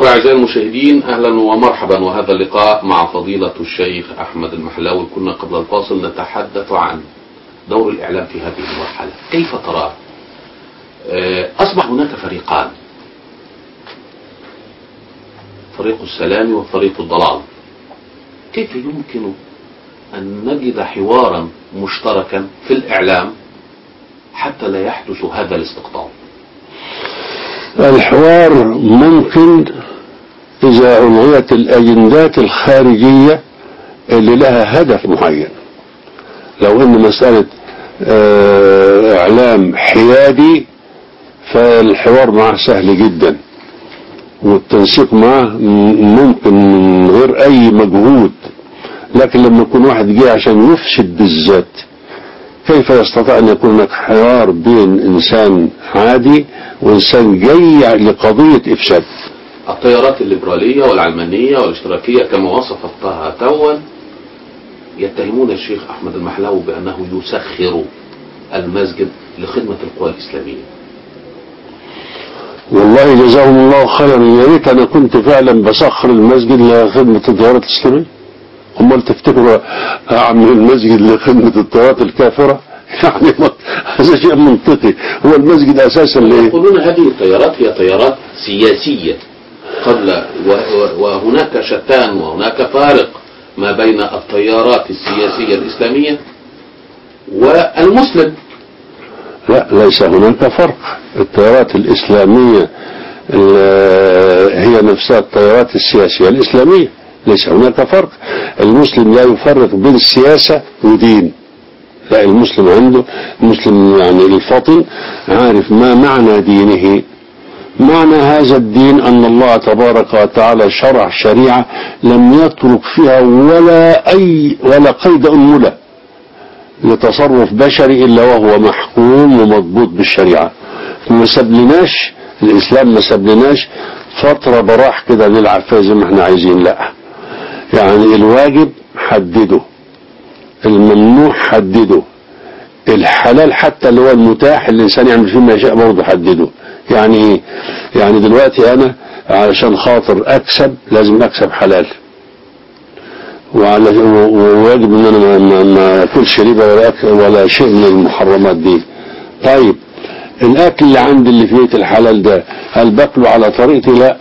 وأعزائي المشاهدين أهلا ومرحبا وهذا اللقاء مع فضيلة الشيخ أحمد المحلاوي كنا قبل الفاصل نتحدث عن دور الإعلام في هذه المرحلة كيف تراه آه، أصبح هناك فريقان فريق السلام وفريق الضلال كيف يمكن أن نجد حوارا مشتركا في الإعلام حتى لا يحدث هذا الاستقطاب الحوار ممكن إذا ألغيت الأجندات الخارجية اللي لها هدف معين لو أن مسألة آه، إعلام حيادي فالحوار معه سهل جدا والتنسيق معه ممكن من غير أي مجهود لكن لما يكون واحد جه عشان يفسد بالذات كيف يستطيع أن يكون هناك حوار بين إنسان عادي وإنسان جاي لقضية إفساد التيارات الليبرالية والعلمانية والاشتراكية كما وصفتها توا يتهمون الشيخ أحمد المحلاوي بأنه يسخر المسجد لخدمة القوى الإسلامية والله جزاهم الله خيرا يا ريت أنا كنت فعلا بسخر المسجد لخدمة التيارات الإسلامية امال تفتكروا اعمل المسجد لخدمة الطوات الكافرة يعني ما- هذا شيء منطقي هو المسجد اساسا ليه يقولون هذه التيارات هي تيارات سياسية قبل و- و- وهناك شتان وهناك فارق ما بين التيارات السياسية الإسلامية والمسلم لا ليس هناك فرق التيارات الاسلامية ال- هي نفسها التيارات السياسية الاسلامية ليس هناك فرق المسلم لا يفرق بين السياسة ودين لا المسلم عنده المسلم يعني الفطن عارف ما معنى دينه معنى هذا الدين أن الله تبارك وتعالى شرع شريعة لم يترك فيها ولا أي ولا قيد أنملة لتصرف بشري إلا وهو محكوم ومضبوط بالشريعة ما سبلناش الإسلام ما سبلناش فترة براح كده نلعب فيها زي ما احنا عايزين لا يعني الواجب حدده الممنوع حدده الحلال حتى اللي هو المتاح الإنسان يعمل فيه ما يشاء برضه حدده يعني ايه يعني دلوقتي أنا علشان خاطر أكسب لازم أكسب حلال وعلى وواجب ان انا ما- ما ما اكلش ربا ولا أكل ولا شيء من المحرمات دي طيب الاكل اللي عندي اللي في بيت الحلال ده هل باكله على طريقتي لا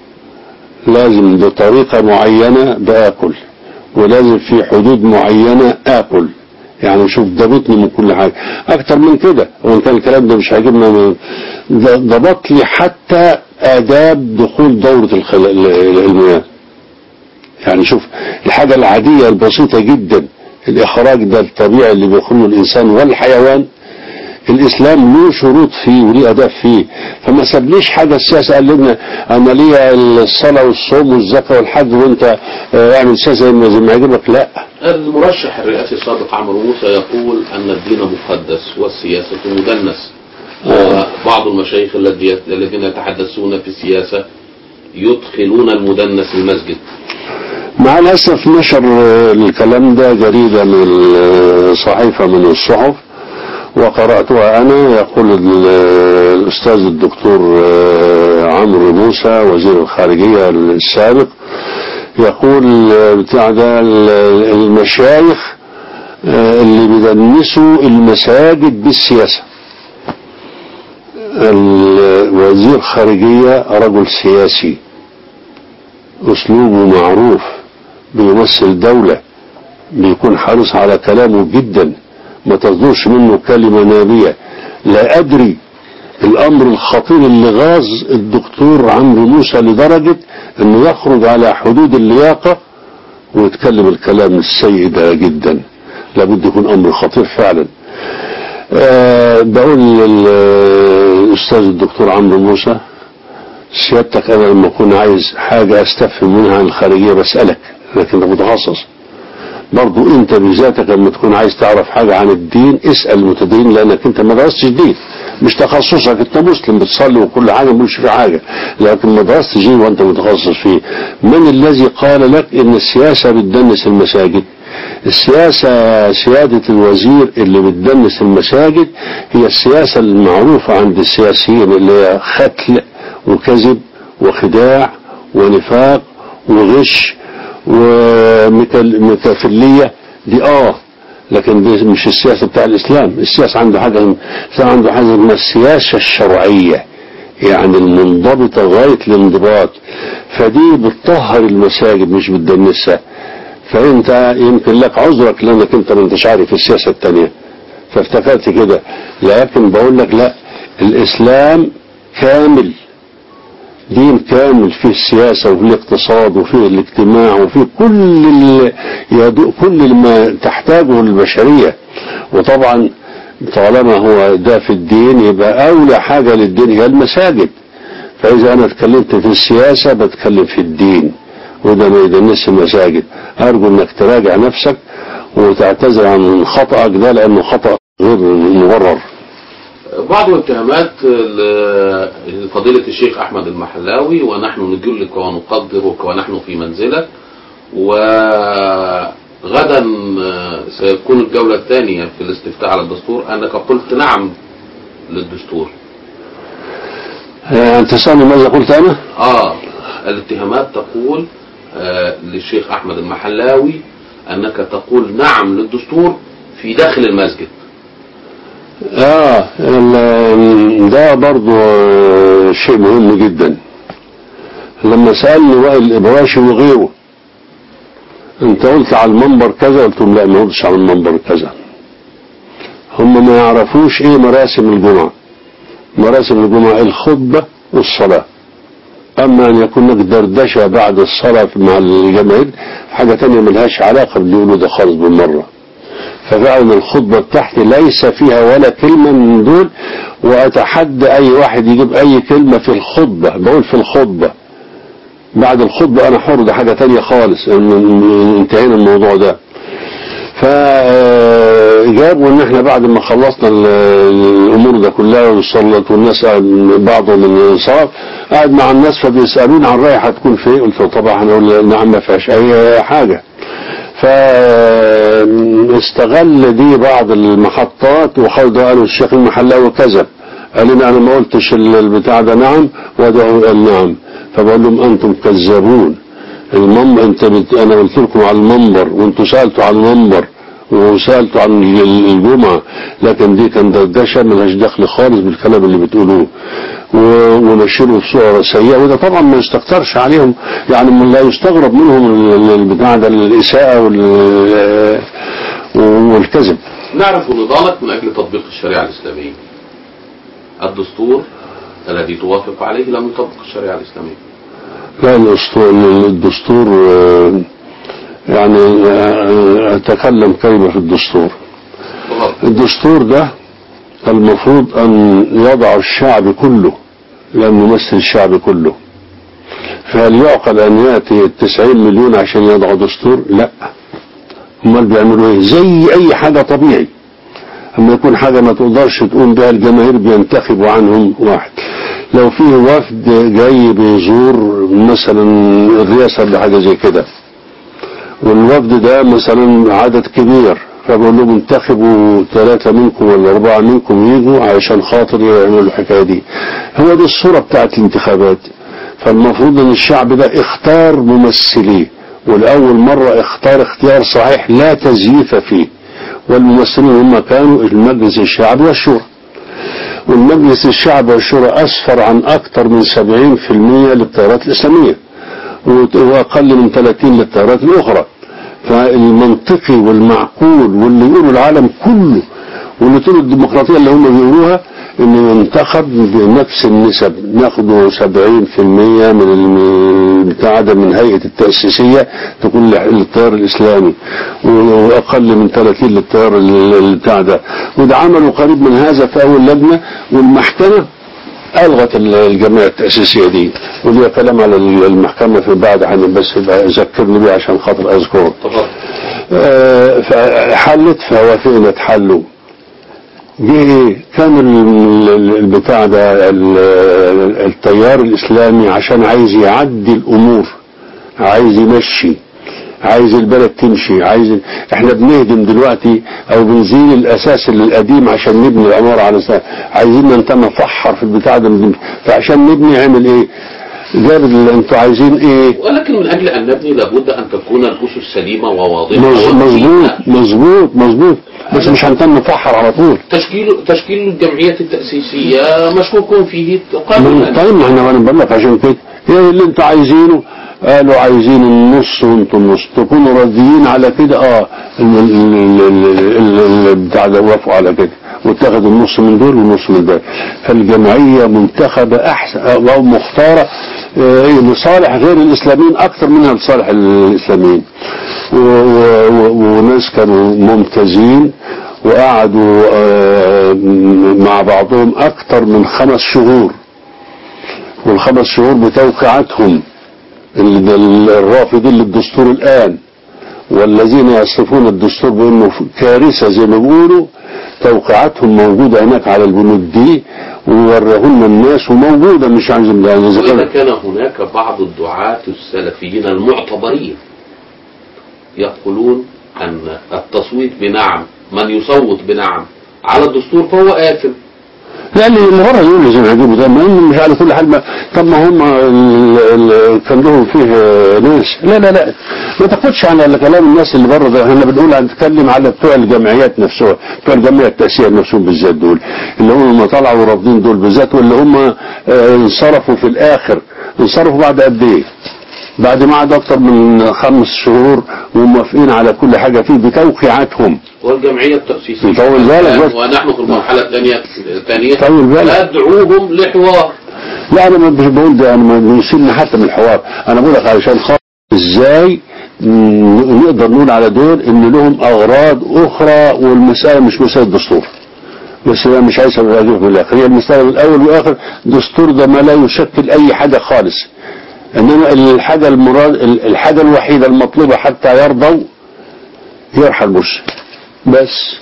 لازم بطريقة معينة باكل ولازم في حدود معينة اكل يعني شوف ضبطني من كل حاجة اكتر من كده وان كان الكلام ده مش عاجبنا من- ده ضبط لي حتى اداب دخول دورة الخل- ال- المياه يعني شوف الحاجة العادية البسيطة جدا الإخراج ده الطبيعي اللي بيخرجه الإنسان والحيوان الإسلام له شروط فيه وليه أداب فيه فما سابليش حاجة السياسة قال لنا أنا ليا الصلاة والصوم والزكاة والحج وأنت آه، اعمل سياسة زي ما زي ما يعجبك لا المرشح الرئاسي السابق عمرو موسى يقول أن الدين مقدس والسياسة مدنس وبعض المشايخ الذي- الذين يتحدثون في السياسة يدخلون المدنس المسجد مع الأسف نشر آه، الكلام ده جريدة من آه، صحيفة من الصحف وقرأتها أنا يقول ال- الأستاذ الدكتور آه، عمرو موسى وزير الخارجية السابق يقول آه، بتاع ده ال- المشايخ آه، اللي بيدنسوا المساجد بالسياسة ال- وزير خارجية رجل سياسي أسلوبه معروف بيمثل دولة بيكون حريص على كلامه جدا ما تصدرش منه كلمة نابية لا أدري الأمر الخطير اللي غاز الدكتور عمرو موسى لدرجة أنه يخرج على حدود اللياقة ويتكلم الكلام السيء ده جدا لابد يكون أمر خطير فعلا أه بقول للأستاذ الدكتور عمرو موسى سيادتك انا لما اكون عايز حاجة استفهم منها عن الخارجية بسألك لكن انت متخصص برضو انت بذاتك لما تكون عايز تعرف حاجة عن الدين اسأل المتدين لانك انت ما درستش دين مش تخصصك انت مسلم بتصلي وكل حاجة مش في حاجة لكن ما درستش دين وانت متخصص فيه من الذي قال لك ان السياسة بتدنس المساجد السياسة سيادة الوزير اللي بتدنس المساجد هي السياسة المعروفة عند السياسيين اللي هي ختل وكذب وخداع ونفاق وغش ومتفلية دي اه لكن دي مش السياسة بتاع الإسلام السياسة عنده حاجة الإسلام عنده حاجة اسمها السياسة الشرعية يعني المنضبطة غاية الانضباط فدي بتطهر المساجد مش بتدنسها فانت يمكن لك عذرك لانك انت ما انتش عارف السياسة التانية فافتكرت كده لكن بقول لك لا الاسلام كامل دين كامل فيه السياسة وفيه الاقتصاد وفيه الاجتماع وفيه كل ال- يدو كل ما تحتاجه البشرية وطبعا طالما هو ده في الدين يبقى أولى حاجة للدين هي المساجد فإذا أنا اتكلمت في السياسة بتكلم في الدين وده ما يدنس المساجد أرجو أنك تراجع نفسك وتعتذر عن خطأك ده لأنه خطأ غير مبرر بعض الاتهامات ل- لفضيلة الشيخ أحمد المحلاوي ونحن نجلك ونقدرك ونحن في منزلك وغدا سيكون الجولة الثانية في الاستفتاء على الدستور أنك قلت نعم للدستور آه، أنت سألني ماذا قلت أنا؟ آه الاتهامات تقول آه للشيخ أحمد المحلاوي أنك تقول نعم للدستور في داخل المسجد اه ال- ده برضو آه، شيء مهم جدا لما سألني وائل الإبراشي وغيره انت قلت على المنبر كذا قلت لهم لا ما قلتش على المنبر كذا هم ما يعرفوش ايه مراسم الجمعة مراسم الجمعة الخطبة والصلاة اما ان يكون لك دردشة بعد الصلاة مع الجماهير حاجة تانية ملهاش علاقة باللي يقولوا ده خالص بالمرة ففعلا الخطبة بتاعتي ليس فيها ولا كلمة من دول وأتحدى أي واحد يجيب أي كلمة في الخطبة بقول في الخطبة بعد الخطبة أنا حر ده حاجة تانية خالص إن- إن- انتهينا الموضوع ده فجابوا ان احنا بعد ما خلصنا ال- الامور ده كلها وصلت والناس قاعد بعضهم من الانصاف قاعد مع الناس فبيسالوني عن رايح هتكون فين قلت له طبعا هنقول نعم ما فيهاش اي حاجه فاستغل دي بعض المحطات وخدوا قالوا الشيخ المحلاوي كذب قال لنا انا ما قلتش ال- البتاع ده نعم وده قال نعم فبقول لهم انتم كذابون المنبر انت بت... انا قلت لكم على المنبر وانتوا سالتوا على المنبر وسالتوا عن ال- الجمعه لكن دي كان دردشه ملهاش دخل خالص بالكلام اللي بتقولوه و- ونشروا بصوره سيئه وده طبعا ما يستكترش عليهم يعني من لا يستغرب منهم ال- ال- البتاع ده الاساءه وال- والكذب نعرف نضالك من أجل تطبيق الشريعة الإسلامية الدستور الذي توافق عليه لم يطبق الشريعة الإسلامية لا الأسطو- الدستور آه، يعني آه، أتكلم كلمة في الدستور تفضل. الدستور ده المفروض أن يضع الشعب كله لأن يمثل الشعب كله فهل يعقل أن يأتي التسعين مليون عشان يضعوا دستور لا امال بيعملوا ايه زي اي حاجة طبيعي اما يكون حاجة ما تقدرش تقوم بها الجماهير بينتخبوا عنهم واحد لو فيه وفد جاي بيزور مثلا الرئاسة ولا حاجة زي كده والوفد ده مثلا عدد كبير فبقول لهم انتخبوا ثلاثة منكم ولا أربعة منكم يجوا علشان خاطر يعملوا الحكاية دي هو دي الصورة بتاعت الانتخابات فالمفروض ان الشعب ده اختار ممثليه والأول مرة اختار اختيار صحيح لا تزييف فيه والممثلين هم كانوا المجلس الشعبي والشورى والمجلس الشعبي والشورى أسفر عن أكثر من 70% للتيارات الإسلامية وأقل من 30 للتيارات الأخرى فالمنطقي والمعقول واللي يقوله العالم كله واللي طول الديمقراطية اللي هم بيقولوها انه ينتخب بنفس النسب ناخده 70% من البتاع ده من هيئة التأسيسية تكون للتيار الإسلامي وأقل من 30 للتيار البتاع ده وده عملوا قريب من هذا في أول لجنة والمحكمة ألغت الجمعية التأسيسية دي وليها كلام على المحكمة في بعد حين بس ذكرني بيه عشان خاطر أذكره تفضل آه، فحلت فوافقنا تحلوا جه كان ال- ال- البتاع ده ال- التيار الإسلامي عشان عايز يعدي الأمور عايز يمشي عايز البلد تمشي عايز احنا بنهدم دلوقتي او بنزيل الاساس القديم عشان نبني العمارة على سنة. عايزين انت نفحر في البتاع ده فعشان نبني عمل ايه جاب ال- انتوا عايزين ايه ولكن من اجل ان نبني لابد ان تكون الاسس سليمه وواضحه مز- مظبوط مظبوط مظبوط بس مش هنتم نفحر على طول تشكيل تشكيل الجمعيه التاسيسيه مشكوك فيه من قانونا طيب ما احنا بنقول لك عشان كده ايه اللي انتوا عايزينه قالوا عايزين النص وانتوا النص تكونوا راضيين على كده اه ال- ال- ال- ال- ال- بتاع ده وافقوا على كده واتخذوا النص من دول والنص من دول فالجمعيه منتخبه احسن او مختاره آه، لصالح غير الاسلاميين اكثر منها لصالح الاسلاميين و- و- و- وناس كانوا ممتازين وقعدوا آه، مع بعضهم اكثر من خمس شهور والخمس شهور بتوقيعاتهم ال- ال- الرافضين للدستور الآن والذين يصفون الدستور بأنه كارثة زي ما بيقولوا توقيعاتهم موجودة هناك على البنود دي ووروهن الناس وموجودة مش عايز يعني إذا وإذا كان- كان هناك بعض الدعاة السلفيين المعتبرين يقولون أن التصويت بنعم من يصوت بنعم على الدستور فهو آثم لا اللي اللي بره يقول لي زي ما يجيبوا ده ما هم مش على كل حال ما طب ما هم ال- ال- كان لهم فيه ناس لا لا لا ما تاخدش على كلام الناس اللي بره ده احنا بنقول هنتكلم على بتوع الجمعيات نفسها بتوع الجمعيه التاسيسيه نفسهم بالذات دول اللي هم لما طلعوا رافضين دول بالذات واللي هم آه، انصرفوا في الاخر انصرفوا بعد قد ايه؟ بعد ما عاد اكتر من خمس شهور وموافقين على كل حاجه فيه بتوقيعاتهم والجمعية التأسيسية طول بالك بس. ونحن في المرحلة الثانية الثانية طول بالك. ندعوهم لحوار لا انا مش بقول ده انا ما بيشيلني حتى من الحوار انا بقول لك علشان خاطر ازاي ن- نقدر نقول على دول ان لهم اغراض اخرى والمساله مش مساله دستور بس انا مش عايز ابقى في الاخر هي المساله من الاول والاخر الدستور ده ما لا يشكل اي حاجه خالص انما الحاجه المراد الحاجه الوحيده المطلوبه حتى يرضوا يرحل مرسي بس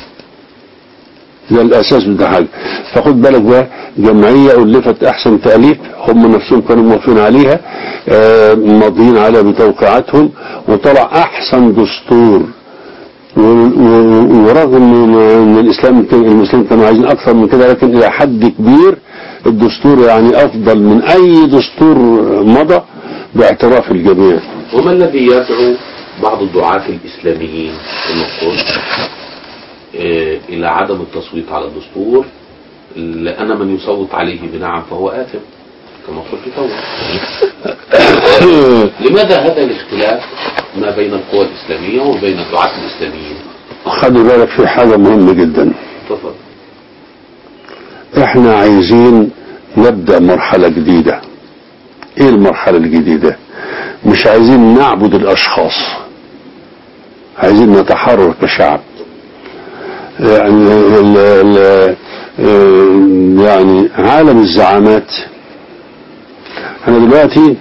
ده الاساس بتاع حاجه فخد بالك بقى جمعيه الفت احسن تاليف هم نفسهم كانوا موافقين عليها آه، ماضيين عليها بتوقيعاتهم وطلع احسن دستور و- و- ورغم ان الاسلام كان- المسلمين كانوا عايزين اكثر من كده لكن الى حد كبير الدستور يعني افضل من اي دستور مضى باعتراف الجميع وما الذي يدعو بعض الدعاة الإسلاميين المفروض آه، إلى عدم التصويت على الدستور لأن من يصوت عليه بنعم فهو آثم كما قلت تو لماذا هذا الاختلاف ما بين القوى الإسلامية وبين الدعاة الإسلاميين خلي بالك في حاجه مهمه جدا تفضل احنا عايزين نبدأ مرحلة جديدة ايه المرحلة الجديدة مش عايزين نعبد الاشخاص عايزين نتحرر كشعب يعني ال ال يعني عالم الزعامات انا دلوقتي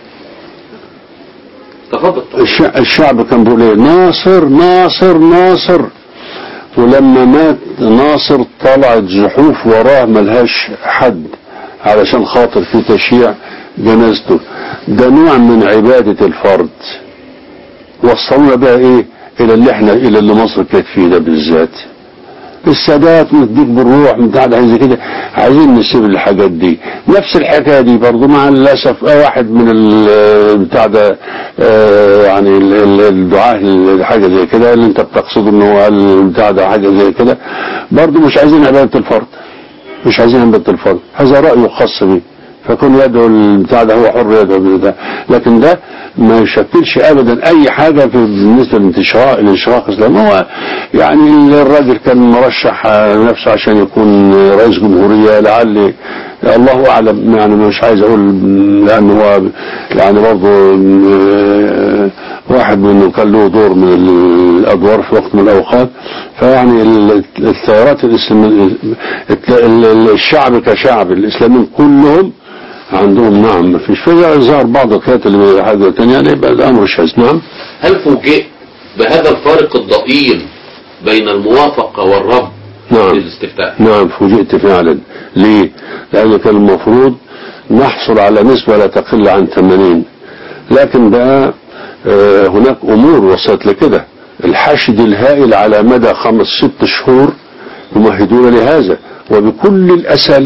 تفضل الش- الشعب كان بيقول ايه ناصر ناصر ناصر ولما مات ناصر طلعت زحوف وراه ملهاش حد علشان خاطر في تشييع جنازته ده نوع من عبادة الفرد وصلنا بقى ايه الى اللي احنا الى اللي مصر كانت فيه ده بالذات السادات نديك بالروح بتاع ده زي كده عايزين نسيب الحاجات دي نفس الحكايه دي برضه مع الاسف آه واحد من ال- بتاع ده آه، يعني ال- ال- الدعاة لحاجه زي كده اللي انت بتقصد ان هو قال بتاع ده حاجه زي كده برضه مش عايزين عباده الفرد مش عايزين عباده الفرد هذا رايه خاص بيه فكون يدعو البتاع ده هو حر يدعو بالبتاع لكن ده ما يشكلش ابدا اي حاجه في بالنسبه للانتشار الانشراح الاسلامي هو يعني الراجل كان مرشح نفسه عشان يكون رئيس جمهوريه لعل الله اعلم يعني مش عايز اقول لانه هو يعني برضه آه، واحد منه كان له دور من الادوار في وقت من الاوقات فيعني ال- الثورات الاسلاميه الشعب كشعب الاسلاميين كلهم عندهم نعم ما فيش فيها ظهر بعض القيادات اللي حاجه ثانيه يعني يبقى الامر شاذ نعم هل فوجئت بهذا الفارق الضئيل بين الموافقة والرفض نعم للاستفتاء نعم فوجئت فعلا ليه؟ لأن كان المفروض نحصل على نسبة لا تقل عن 80 لكن بقى آه، هناك أمور وصلت لكده الحشد الهائل على مدى خمس ست شهور يمهدون لهذا وبكل الأساليب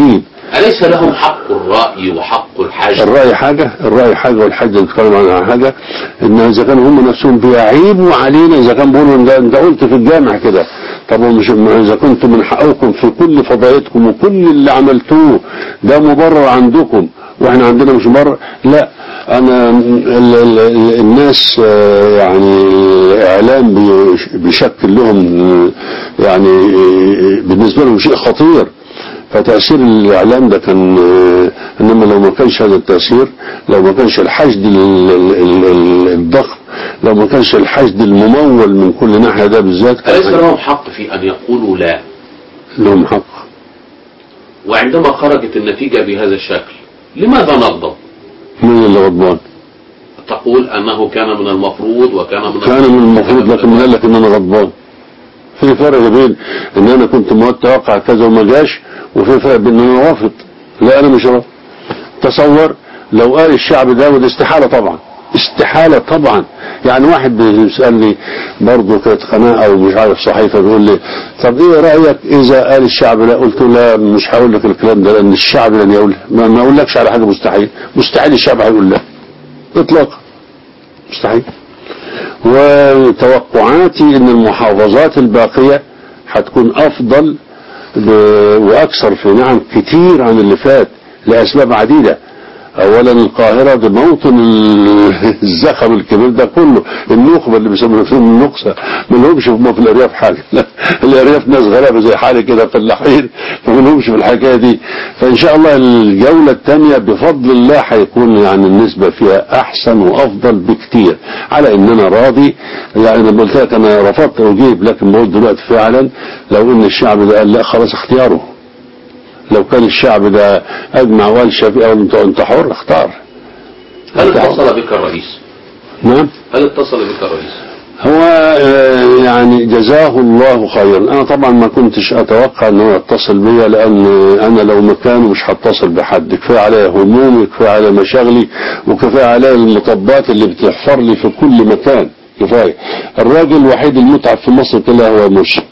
أليس لهم حق الرأي وحق الحاجة الرأي حاجة الرأي حاجة والحج اللي بيتكلم عنها حاجة إن إذا كانوا هم نفسهم بيعيبوا علينا إذا كان بيقولوا إن ده أنت قلت في الجامع كده طب هو مش إذا كنتم من حقكم في كل فضائلتكم وكل اللي عملتوه ده مبرر عندكم واحنا عندنا مش مبرر لا انا ال ال ال الناس آه، يعني الاعلام بيش- بيشكل لهم آه، يعني آه، بالنسبه لهم شيء خطير فتأثير الإعلام ده كان آه، إنما لو ما كانش هذا التأثير لو ما كانش الحشد ال- ال- ال- ال- الضخم لو ما كانش الحشد الممول من كل ناحية ده بالذات أليس كان لهم حق في أن يقولوا لا لهم حق وعندما خرجت النتيجة بهذا الشكل لماذا نغضب مين اللي غضبان؟ تقول أنه كان من المفروض وكان من كان من المفروض لكن قال لك ان انا غضبان في فرق بين ان انا كنت متوقع كذا وما جاش وفي فرق بين ان انا رافض لا انا مش رافض تصور لو قال الشعب ده وده استحالة طبعا استحالة طبعا يعني واحد بيسألني برضه كانت قناة او مش عارف صحيفة بيقول لي طب ايه رأيك اذا قال الشعب لا قلت له لا مش هقول لك الكلام ده لان الشعب لن يقول ما ما اقولكش على حاجة مستحيل مستحيل الشعب هيقول لا اطلاقا مستحيل وتوقعاتي ان المحافظات الباقية هتكون افضل ب- واكثر في نعم كتير عن اللي فات لاسباب عديدة اولا القاهرة ده موطن ال- الزخم الكبير ده كله النخبة اللي بيسموا نفسهم النقصة ما لهمش هم في الارياف حاجة لا الارياف ناس غلابة زي حالي كده فلاحين فما لهمش في الحكاية دي فان شاء الله الجولة الثانية بفضل الله هيكون يعني النسبة فيها احسن وافضل بكتير على ان انا راضي يعني انا قلت لك انا رفضت اجيب لكن بقول دلوقتي فعلا لو ان الشعب ده قال لا خلاص اختياره لو كان الشعب ده اجمع وقال شافعي انت انت حر اختار هل أنت حر. اتصل بك الرئيس نعم هل اتصل بك الرئيس هو آه، يعني جزاه الله خيرا انا طبعا ما كنتش اتوقع ان هو يتصل بيا لان انا لو مكانه مش هتصل بحد كفايه عليا همومي كفايه عليا مشاغلي وكفايه عليا المطبات اللي بتحفر لي في كل مكان كفايه الراجل الوحيد المتعب في مصر كلها هو مرسي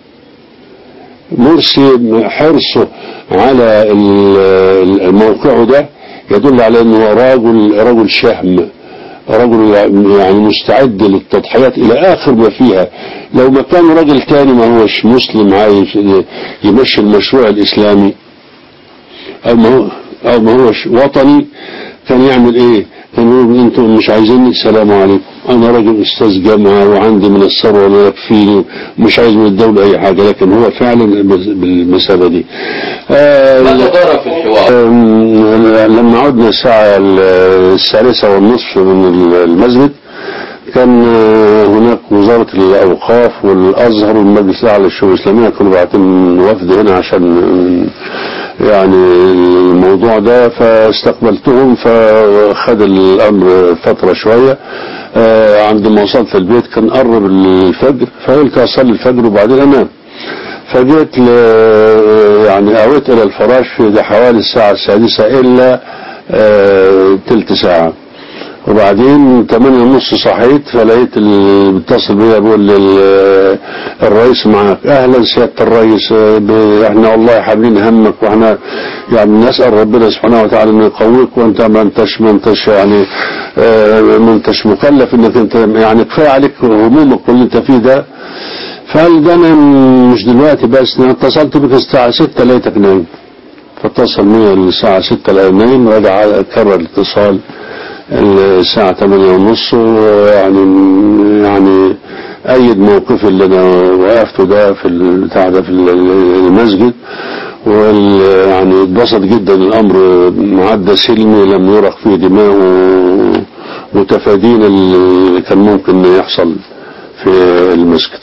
مرسي حرصه على ال- موقعه ده يدل على انه راجل رجل شهم رجل يعني مستعد للتضحيات الى اخر ما فيها لو ما كان راجل تاني ما هوش مسلم عايش يمشي المشروع الاسلامي او ما هو او ما هوش وطني كان يعمل ايه كان يقول انتم مش عايزيني السلام عليكم انا راجل استاذ جامعه وعندي من الثروه ما يكفيني ومش عايز من الدوله اي حاجه لكن هو فعلا بالمسافه دي آه ماذا دار في الحوار آم، لما عدنا الساعة الثالثة والنصف من المسجد كان آه، هناك وزارة الأوقاف والأزهر والمجلس الأعلى للشؤون الإسلامية كانوا باعتين وفد هنا عشان آه، يعني الموضوع ده فاستقبلتهم فخد الأمر فترة شوية آه، عند ما وصلت البيت كان قرب الفجر فقلت أصلي الفجر وبعدين أنام فجيت ل... يعني اويت الى الفراش في حوالي الساعة السادسة الا آه، تلت ساعة وبعدين تمانية ونص صحيت فلقيت اللي بيتصل بيا بيقول لي ال- الرئيس معاك اهلا سيادة الرئيس آه، ب- احنا والله حاملين همك واحنا يعني نسأل ربنا سبحانه وتعالى انه يقويك وانت ما انتش ما انتش يعني آه، ما انتش مكلف انك انت يعني كفايه عليك همومك واللي انت فيه ده فقال ده انا مش دلوقتي بس انا اتصلت بك الساعة 6 لقيتك نايم فاتصل بيا الساعة 6 لقيت نايم رجع كرر الاتصال الساعة 8 ونص ويعني يعني أيد موقفي اللي أنا وقفته ده في البتاع ده في المسجد وال يعني اتبسط جدا الأمر عدى سلمي لم يرق فيه دماء و- وتفادينا اللي كان ممكن يحصل في المسجد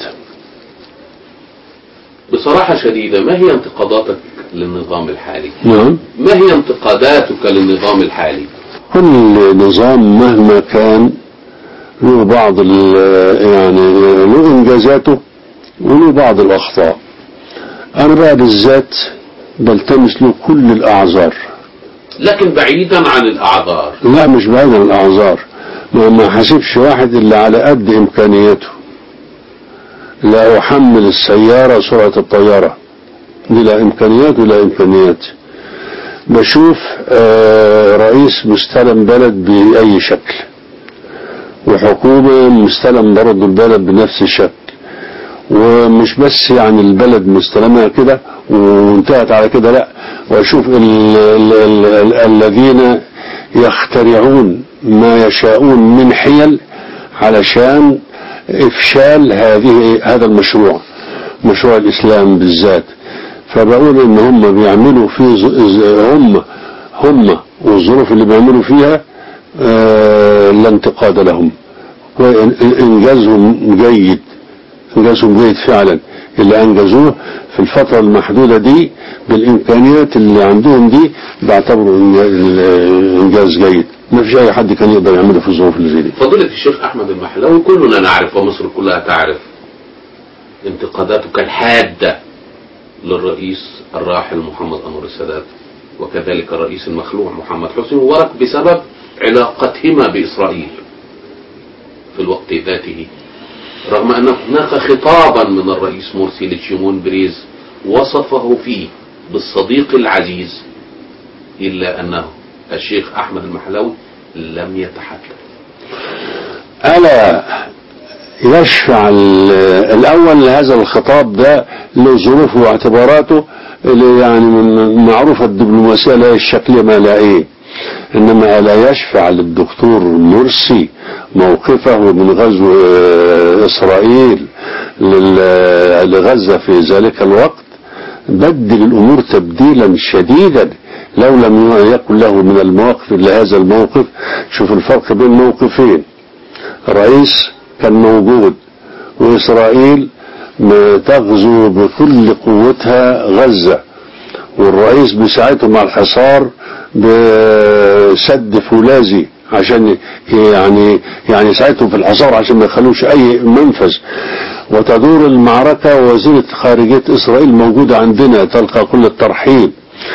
بصراحة شديدة ما هي انتقاداتك للنظام الحالي نعم ما هي انتقاداتك للنظام الحالي كل نظام مهما كان له بعض ال- يعني له انجازاته وله بعض الاخطاء انا بقى بالذات بلتمس له كل الاعذار لكن بعيدا عن الأعذار لا مش بعيد عن الاعذار ما ما حاسبش واحد الا على قد امكانياته لا احمل السيارة سرعة الطيارة دي لا امكانيات ولا امكانيات بشوف آه، رئيس مستلم بلد بأي شكل وحكومة مستلم برضه البلد بنفس الشكل ومش بس يعني البلد مستلمها كده وانتهت على كده لا واشوف ال ال ال ال الذين يخترعون ما يشاءون من حيل علشان افشال هذه هذا المشروع مشروع الاسلام بالذات فبقول ان هم بيعملوا في ز- ز- هم هم والظروف اللي بيعملوا فيها آه، لا انتقاد لهم وانجازهم جيد انجازهم جيد فعلا اللي انجزوه في الفترة المحدودة دي بالامكانيات اللي عندهم دي بعتبره إن- إن- انجاز جيد ما فيش اي حد كان يقدر يعمله في الظروف اللي زي دي فضيلة الشيخ أحمد المحلاوي كلنا نعرف ومصر كلها تعرف انتقاداتك الحادة للرئيس الراحل محمد أنور السادات وكذلك الرئيس المخلوع محمد حسني مبارك بسبب علاقتهما بإسرائيل في الوقت ذاته رغم أن هناك خطابا من الرئيس مرسي لشيمون بريز وصفه فيه بالصديق العزيز إلا أنه الشيخ أحمد المحلاوي لم يتحدث ألا يشفع ال- الأول هذا الخطاب ده له ظروفه واعتباراته اللي يعني من معروفة الدبلوماسية لا الشكل ما لا إيه إنما ألا يشفع للدكتور مرسي موقفه من غزو آه، إسرائيل لل- لغزة في ذلك الوقت بدل الأمور تبديلا شديدا لو لم يكن له من المواقف إلا هذا الموقف شوف الفرق بين موقفين رئيس كان موجود وإسرائيل ما تغزو بكل قوتها غزة والرئيس بساعته مع الحصار بسد فولاذي عشان يعني يعني ساعتهم في الحصار عشان ما يخلوش اي منفذ وتدور المعركة ووزيرة خارجية اسرائيل موجودة عندنا تلقى كل الترحيب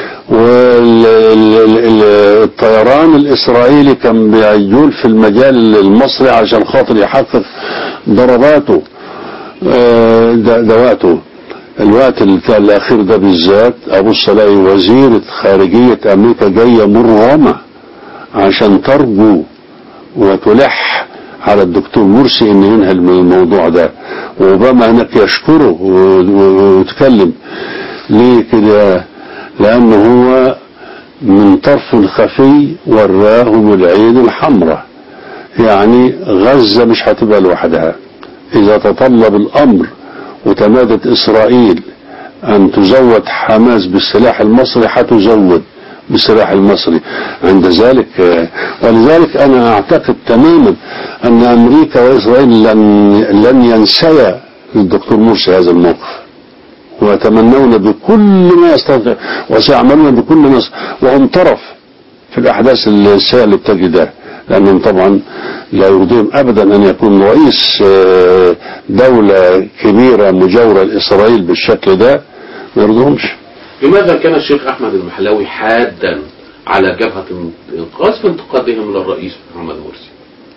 والطيران الاسرائيلي كان بيجول في المجال المصري عشان خاطر يحقق ضرباته آه، د- دواته الوقت اللي بتاع الاخير ده بالذات ابص الاقي وزيرة خارجية امريكا جاية مرغمة عشان ترجو وتلح على الدكتور مرسي ان ينهي الموضوع ده واوباما هناك يشكره و- و- ويتكلم ليه كده لانه هو من طرف خفي وراه بالعين الحمراء يعني غزة مش هتبقى لوحدها إذا تطلب الأمر وتمادت إسرائيل أن تزود حماس بالسلاح المصري هتزود بالسلاح المصري عند ذلك آه، ولذلك أنا أعتقد تماما أن أمريكا وإسرائيل لن, لن ينسيا الدكتور مرسي هذا الموقف ويتمنون بكل ما يستطيع وسيعملون بكل ما يستطيع وهم طرف في الأحداث السيئة اللي بتجري ده لأنهم طبعا لا يرضيهم أبدا أن يكون رئيس آه، دولة كبيرة مجاورة لإسرائيل بالشكل ده ما يرضيهمش لماذا كان الشيخ أحمد المحلاوي حادا على جبهة الإنقاذ في انتقادهم للرئيس محمد مرسي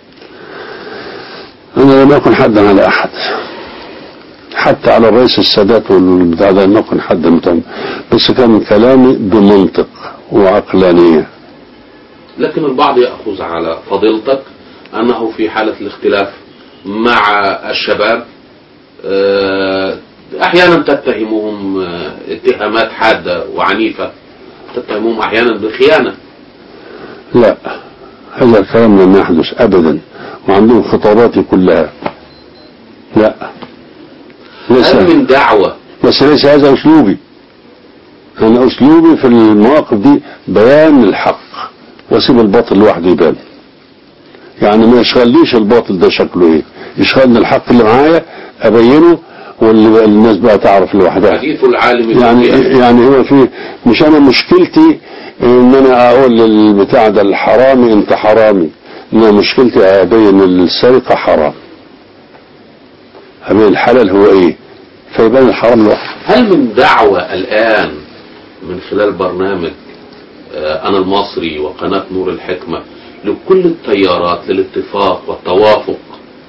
أنا لم أكن حدا على أحد حتى على الرئيس السادات والبتاع ده لم أكن حدا متهم بس كان كلامي بمنطق وعقلانية لكن البعض يأخذ على فضيلتك أنه في حالة الاختلاف مع الشباب آه، أحيانا تتهمهم آه، اتهامات حادة وعنيفة تتهمهم أحيانا بالخيانة لا هذا الكلام لم يحدث أبدا وعندهم خطاباتي كلها لا ليس هل من دعوة بس ليس هذا أسلوبي أنا أسلوبي في المواقف دي بيان الحق واسيب الباطل لوحده يبان يعني ما يشغلنيش الباطل ده شكله ايه يشغلني الحق اللي معايا ابينه واللي بقى الناس بقى تعرف لوحدها حديث العالم يعني بالخيانة. يعني هو في مش انا مشكلتي ان انا اقول للبتاع ده الحرامي انت حرامي انما مشكلتي ابين إن السرقه حرام ابين الحلال هو ايه فيبان الحرام لوحده هل من دعوة الآن من خلال برنامج آه، أنا المصري وقناة نور الحكمة لكل التيارات للاتفاق والتوافق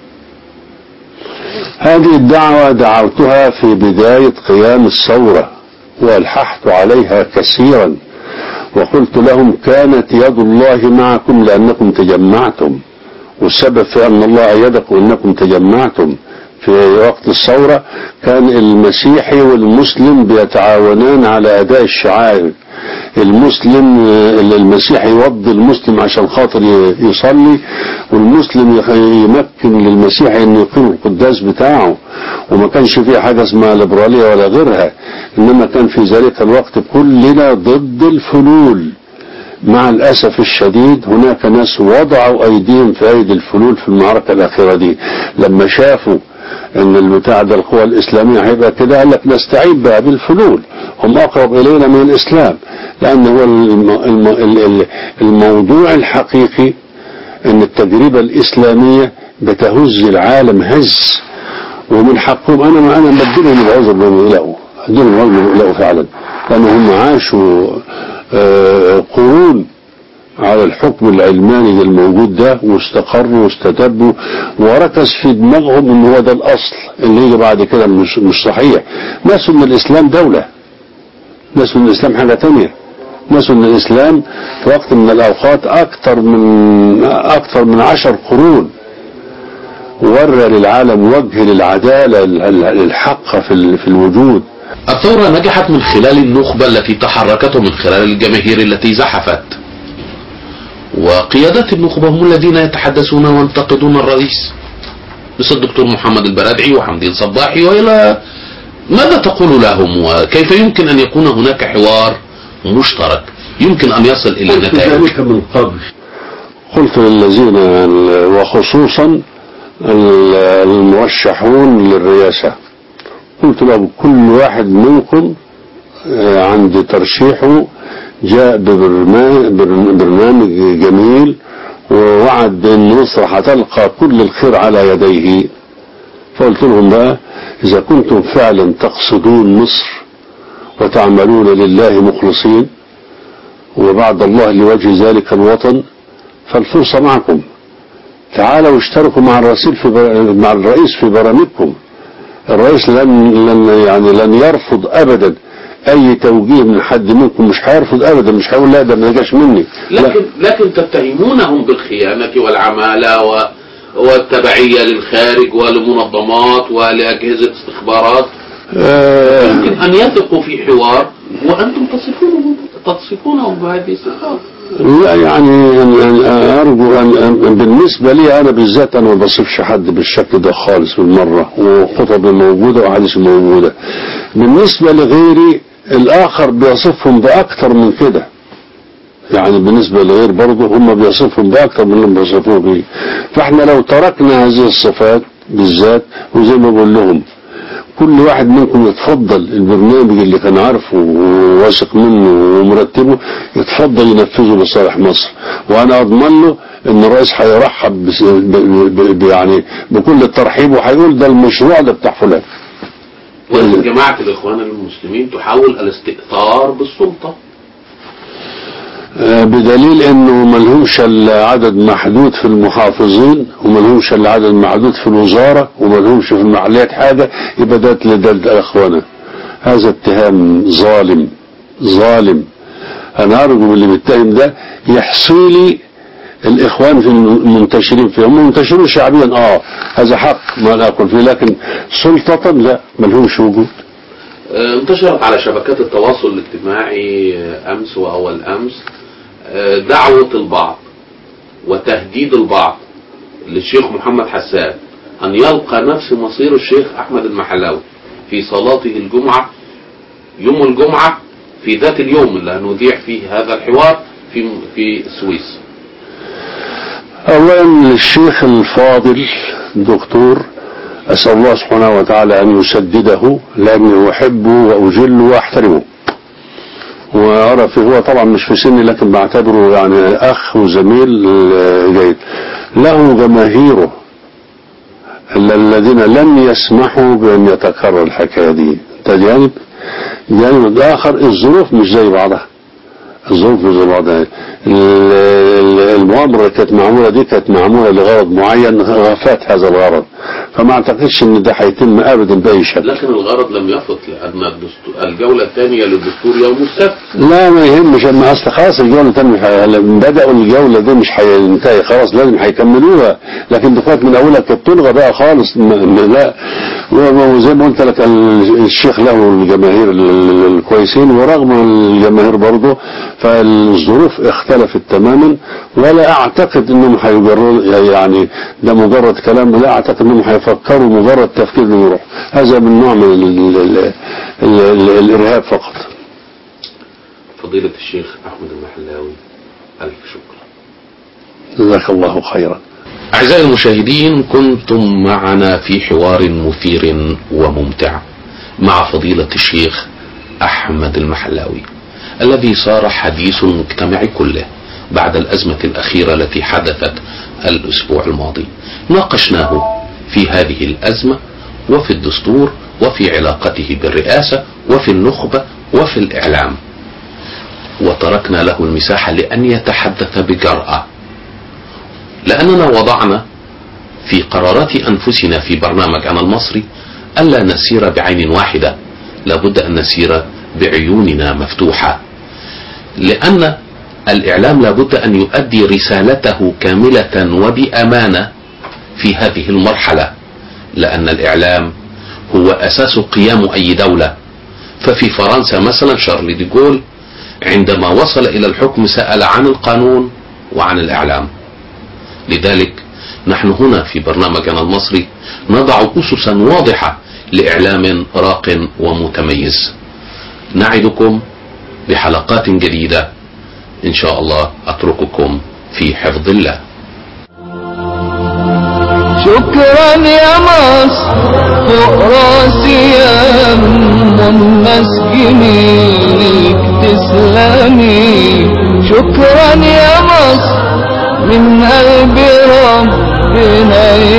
هذه الدعوة دعوتها في بداية قيام الثورة والححت عليها كثيرا وقلت لهم كانت يد الله معكم لأنكم تجمعتم والسبب في أن الله أيدكم أنكم تجمعتم في وقت الثورة كان المسيحي والمسلم بيتعاونان على أداء الشعائر المسلم المسيحي يوضي المسلم عشان خاطر يصلي والمسلم يمكن للمسيحي انه يقيم القداس بتاعه وما كانش فيه حاجة اسمها ليبرالية ولا غيرها انما كان في ذلك الوقت كلنا ضد الفلول مع الأسف الشديد هناك ناس وضعوا أيديهم في أيدي الفلول في المعركة الأخيرة دي لما شافوا ان البتاع ده القوى الاسلاميه هيبقى كده قال لك نستعين بقى بالفلول هم اقرب الينا من الاسلام لان هو الم... الم... الموضوع الحقيقي ان التجربه الاسلاميه بتهز العالم هز ومن حقهم انا ما انا بدلهم العذر بهم يقلقوا بدلهم العذر بهم يقلقوا فعلا لان هم عاشوا آه قرون على الحكم العلماني الموجود ده واستقروا واستتبوا وركز في دماغهم ان هو ده الاصل اللي يجي بعد كده مش, مش صحيح ناس ان الاسلام دولة ناس ان الاسلام حاجة تانية ناس ان الاسلام في وقت من الاوقات اكتر من اكتر من عشر قرون ورى للعالم وجه للعدالة الحقة في, في الوجود الثورة نجحت من خلال النخبة التي تحركت من خلال الجماهير التي زحفت وقيادات النخبة هم الذين يتحدثون وينتقدون الرئيس مثل الدكتور محمد البرادعي وحمدين صباحي وإلى ماذا تقول لهم وكيف يمكن أن يكون هناك حوار مشترك يمكن أن يصل إلى قلت نتائج ذلك من قبل قلت للذين وخصوصا المرشحون للرئاسة قلت لهم كل واحد منكم عند ترشيحه جاء ببرنامج جميل ووعد بأن مصر هتلقى كل الخير على يديه فقلت لهم بقى إذا كنتم فعلا تقصدون مصر وتعملون لله مخلصين وبعد الله لوجه ذلك الوطن فالفرصة معكم تعالوا اشتركوا مع الرئيس في مع الرئيس في برامجكم الرئيس لن لن يعني لن يرفض ابدا اي توجيه من حد منكم مش هيرفض ابدا مش هيقول لا ده ما جاش مني لكن لكن تتهمونهم بالخيانة والعمالة و والتبعية للخارج ولمنظمات ولأجهزة استخبارات آه يمكن أن يثقوا في حوار وأنتم تصفونهم تصفونهم بهذه الصفات لا يعني يعني ارجو ان أن- بالنسبه لي انا بالذات انا ما بصفش حد بالشكل ده خالص بالمره وخطبي موجوده واحاديثي موجوده بالنسبه لغيري الاخر بيصفهم باكتر من كده يعني بالنسبه لغير برضه هم بيصفهم باكتر من اللي بيصفوه بيه فاحنا لو تركنا هذه الصفات بالذات وزي ما بقول لهم كل واحد منكم يتفضل البرنامج اللي كان عارفه وواثق منه ومرتبه يتفضل ينفذه لصالح مصر وانا اضمن له ان الرئيس هيرحب بس- ب- ب- ب- يعني بكل الترحيب وهيقول ده المشروع ده بتاع فلان ولكن جماعة الإخوان المسلمين تحاول الاستئثار بالسلطة آه، بدليل انه ملهمش الا عدد محدود في المحافظين وملهمش الا عدد محدود في الوزارة وملهمش في المحليات حاجة يبقى ده ده الاخوانة هذا اتهام ظالم ظالم انا ارجو من اللي بيتهم ده يحصي لي الاخوان في المنتشرين فيه هم منتشرون شعبيا اه هذا حق ما ناكل فيه لكن سلطة لا ملهمش وجود آه، انتشرت على شبكات التواصل الاجتماعي آه، أمس وأول أمس آه، دعوة البعض وتهديد البعض للشيخ محمد حسان أن يلقى نفس مصير الشيخ أحمد المحلاوي في صلاته الجمعة يوم الجمعة في ذات اليوم اللي هنذيع فيه هذا الحوار في في السويس أولا الشيخ الفاضل دكتور أسأل الله سبحانه وتعالى أن يسدده لأني أحبه وأجله وأحترمه وأرى فيه هو طبعا مش في سني لكن بعتبره يعني أخ وزميل آه، جيد له جماهيره ال- الذين لن يسمحوا بأن يتكرر الحكاية دي ده جانب جانب آخر الظروف مش زي بعضها الظروف مش زي بعضها ال- ال- المؤامرة اللي كانت معمولة دي كانت معمولة لغرض معين فات هذا الغرض فما اعتقدش ان ده هيتم ابدا باي شكل لكن الغرض لم يفت لأن الدستور الجولة الثانية للدستور يوم السبت لا ما يهمش اما اصل خلاص الجوله تاني مش هي- لما بداوا الجوله دي مش هينتهي خلاص لازم هيكملوها لكن دي كانت من اولها كانت تلغى بقى خالص ما ما لا و- وزي ما قلت لك ال- الشيخ له الجماهير ال- ال- الكويسين ورغم الجماهير برضه فالظروف اختلفت تماما ولا اعتقد انهم هيجروا يعني ده مجرد كلام لا اعتقد انهم هيفكروا مجرد تفكير انه يروح هذا من نوع من ال ال ال ال ال الارهاب فقط فضيلة الشيخ أحمد المحلاوي ألف شكر جزاك الله خيرا أعزائي المشاهدين كنتم معنا في حوار مثير وممتع مع فضيلة الشيخ أحمد المحلاوي الذي صار حديث المجتمع كله بعد الأزمة الأخيرة التي حدثت الأسبوع الماضي ناقشناه في هذه الأزمة وفي الدستور وفي علاقته بالرئاسة وفي النخبة وفي الإعلام وتركنا له المساحة لأن يتحدث بجرأة لأننا وضعنا في قرارات أنفسنا في برنامج أنا المصري ألا نسير بعين واحدة لابد أن نسير بعيوننا مفتوحة لأن الإعلام لابد أن يؤدي رسالته كاملة وبأمانة في هذه المرحلة لأن الإعلام هو أساس قيام أي دولة ففي فرنسا مثلا شارل دي جول عندما وصل إلى الحكم سأل عن القانون وعن الإعلام لذلك نحن هنا في برنامجنا المصري نضع أسسا واضحة لإعلام راق ومتميز نعدكم بحلقات جديدة إن شاء الله أترككم في حفظ الله شكرا يا مصر فوق راسي يا ام المسجني ليك تسلمي شكرا يا مصر من قلبي ربنا